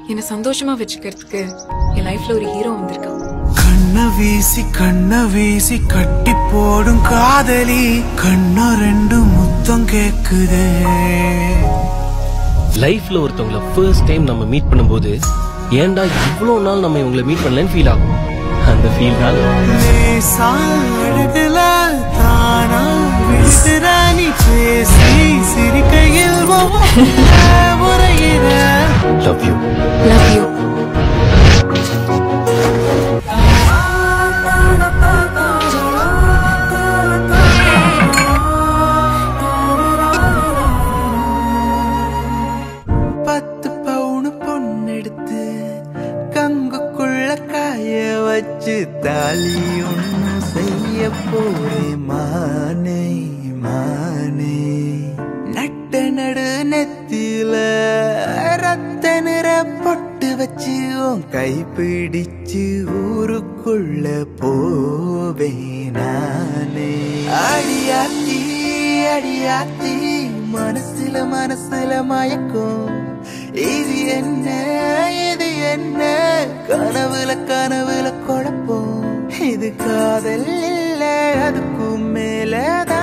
என்னை சந்தோஷமா வச்சுக்கிறதுக்கு என் லைஃப்ல ஒரு ஹீரோ வந்திருக்கான் கண்ண வீசி கண்ண வீசி கட்டி போடும் காதலி கண்ணா ரெண்டு முத்தம் கேக்குதே லைஃப்ல ஒருத்தவங்கள ஃபர்ஸ்ட் டைம் நம்ம மீட் பண்ணும்போது ஏன்டா இவ்வளோ நாள் நம்ம இவங்களை மீட் பண்ணலன்னு ஃபீல் ஆகும் அந்த ஃபீல் தான் லேசா அழகுல தானா விழுதுற நீ பேசி சிரிக்கையில் முறையிற லவ் யூ லவ் யூ பத்து பவுனு பொண்ணெடுத்து கங்குக்குள்ள காய வச்சு தாலி ஒண்ணு செய்ய போறேன் மானே மானே நட்ட நடு நெத்தில ரத்த நிற பொட்டு வச்சு உன் கை பிடிச்சு ஊருக்குள்ள போவேன் நானே அடியாத்தி அடியாத்தி மனசுல மனசுல மயக்கும் இது என்ன இது என்ன கனவுல கனவுல குழப்பம் இது காதல் இல்ல அதுக்கும் மேலதான்